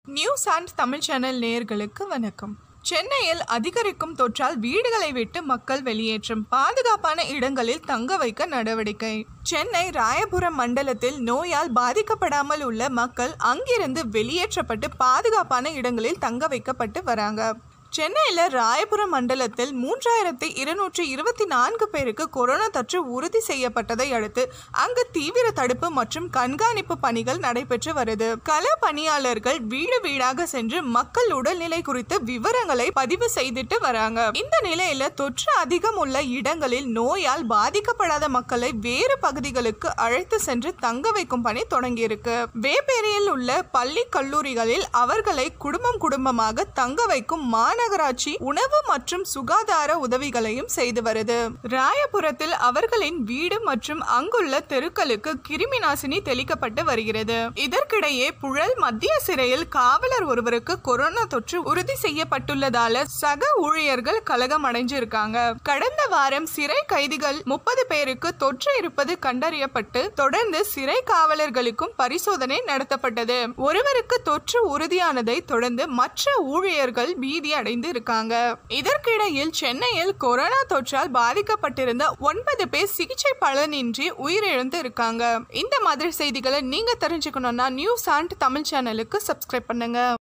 news and Tamil channel நேயர்களுக்கு வணக்கம் சென்னையில் அதிகரிக்கும் தொற்றால் வீடுகளை விட்டு மக்கள் வெளியேற்றம் பாதுகாப்பான இடங்களில் தங்க வைக்க நடவடிக்கை சென்னை ராயபுரம் மண்டலத்தில் நோயால் பாதிக்கப்படாமல் உள்ள மக்கள் அங்கிருந்து வெளியேற்றப்பட்டு பாதுகாப்பான இடங்களில் தங்க வைக்கப்பட்டு வராங்க சென்னையில் ராயபுரம் மண்டலத்தில் மூன்றாயிரத்தி இருநூற்றி இருபத்தி நான்கு பேருக்கு கொரோனா தொற்று உறுதி செய்யப்பட்டதை அடுத்து அங்கு தீவிர தடுப்பு மற்றும் கண்காணிப்பு பணிகள் நடைபெற்று வருது கள பணியாளர்கள் வீடு வீடாக சென்று மக்கள் உடல்நிலை குறித்து விவரங்களை பதிவு செய்துட்டு வராங்க இந்த நிலையில தொற்று அதிகம் உள்ள இடங்களில் நோயால் பாதிக்கப்படாத மக்களை வேறு பகுதிகளுக்கு அழைத்து சென்று தங்க வைக்கும் பணி தொடங்கியிருக்கு வேப்பேரியில் உள்ள பள்ளி கல்லூரிகளில் அவர்களை குடும்பம் குடும்பமாக தங்க வைக்கும் மாநகராட்சி உணவு மற்றும் சுகாதார உதவிகளையும் செய்து வருது ராயபுரத்தில் அவர்களின் வீடு மற்றும் அங்குள்ள தெருக்களுக்கு கிருமி நாசினி தெளிக்கப்பட்டு வருகிறது இதற்கிடையே புழல் மத்திய சிறையில் காவலர் ஒருவருக்கு கொரோனா தொற்று உறுதி செய்யப்பட்டுள்ளதால சக ஊழியர்கள் கலகம் அடைஞ்சிருக்காங்க கடந்த வாரம் சிறை கைதிகள் முப்பது பேருக்கு தொற்று இருப்பது கண்டறியப்பட்டு தொடர்ந்து சிறை காவலர்களுக்கும் பரிசோதனை நடத்தப்பட்டது ஒருவருக்கு தொற்று உறுதியானதை தொடர்ந்து மற்ற ஊழியர்கள் பீதி அடைந்து இருக்காங்க இதற்கிடையில் சென்னையில் கொரோனா தொற்றால் பாதிக்கப்பட்டிருந்த ஒன்பது பேர் சிகிச்சை பலனின்றி உயிரிழந்து இருக்காங்க இந்த மாதிரி செய்திகளை நீங்க தெரிஞ்சுக்கணும்னா நியூஸ் அண்ட் தமிழ் சேனலுக்கு சப்ஸ்கிரைப் பண்ணுங்க